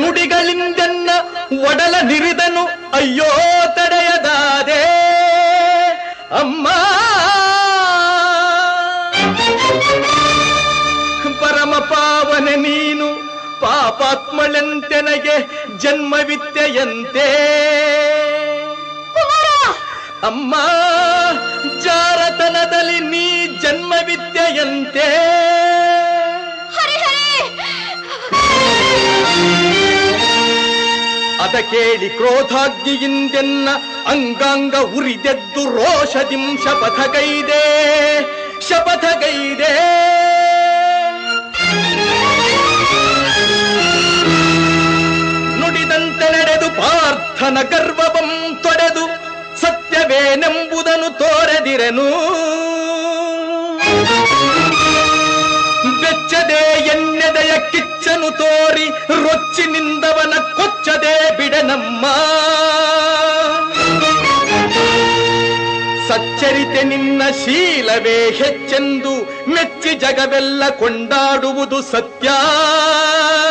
ನುಡಿಗಳಿಂದೆನ್ನ ಒಡಲ ನಿರಿದನು ಅಯ್ಯೋ ತಡೆಯದಾದೆ ಅಮ್ಮ ಪರಮ ಪಾವನೆ ನೀನು ಪಾಪಾತ್ಮಳೆಂತೆನಗೆ ಜನ್ಮವಿತ್ಯೆಯಂತೆ ಅಮ್ಮ ಜಾರತನದಲ್ಲಿ ನೀ ಜನ್ಮವಿದ್ಯೆಯಂತೆ ಅದ ಕೇಳಿ ಕ್ರೋಧಾಗ್ನಿಯಿಂದೆನ್ನ ಅಂಗಾಂಗ ಉರಿದೆದ್ದು ರೋಷದಿಂ ಶಪಥಗೈದೆ ಶಪಥಗೈದೆ ನುಡಿದಂತೆ ನಡೆದು ಪಾರ್ಥನ ಗರ್ವವಂ ತೊಡೆದು ಸತ್ಯವೇನೆಂಬುದನ್ನು ತೋರೆದಿರೆನು ಬೆಚ್ಚದೆ ಎಣ್ಣೆದೆಯ ಕಿಚ್ಚನು ತೋರಿ ರೊಚ್ಚಿನಿಂದವನ ಕೊಚ್ಚದೆ ಬಿಡನಮ್ಮ ಸಚ್ಚರಿತೆ ನಿನ್ನ ಶೀಲವೇ ಹೆಚ್ಚೆಂದು ಮೆಚ್ಚಿ ಜಗವೆಲ್ಲ ಕೊಂಡಾಡುವುದು ಸತ್ಯ